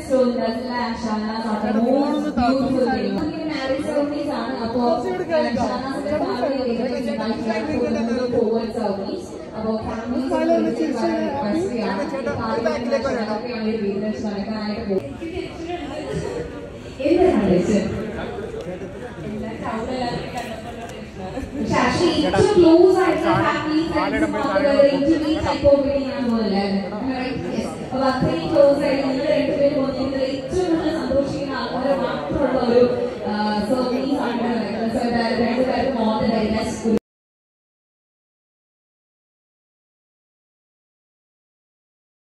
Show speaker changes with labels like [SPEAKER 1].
[SPEAKER 1] stone doesn't lie, Shahnaaz are the most beautiful thing. ഇങ്ങനെ marriage ceremonies ആണ്. അപ്പോ ഷഹനാസിന്റെ family relatives invite ചെയ്യാൻ പോകുന്നത് forward ceremonies. അപ്പോ families വളരെ request ചെയ്യാണ്. കാര്യങ്ങളൊക്കെ നടക്കുകയാണ് ഈ വീട്ടിൽ നടക്കാനായിട്ട് പോകും. എന്താണ് ലക്ഷ്യം? പക്ഷെ actually ഏറ്റവും ക്ലോസ് ആയിട്ടുള്ള family interview type of meeting ആണ് പോലല്ലായിരുന്നു അപ്പൊ അത്രയും ക്ലോസ് ആയിട്ട് നിങ്ങൾ രണ്ടുപേരും പോകുന്നത് ഏറ്റവും കൂടുതൽ സന്തോഷിക്കുന്ന ആൾക്കാർ മാത്രമുള്ള ഒരു സർവീസ് ആണ് രണ്ടുപേരും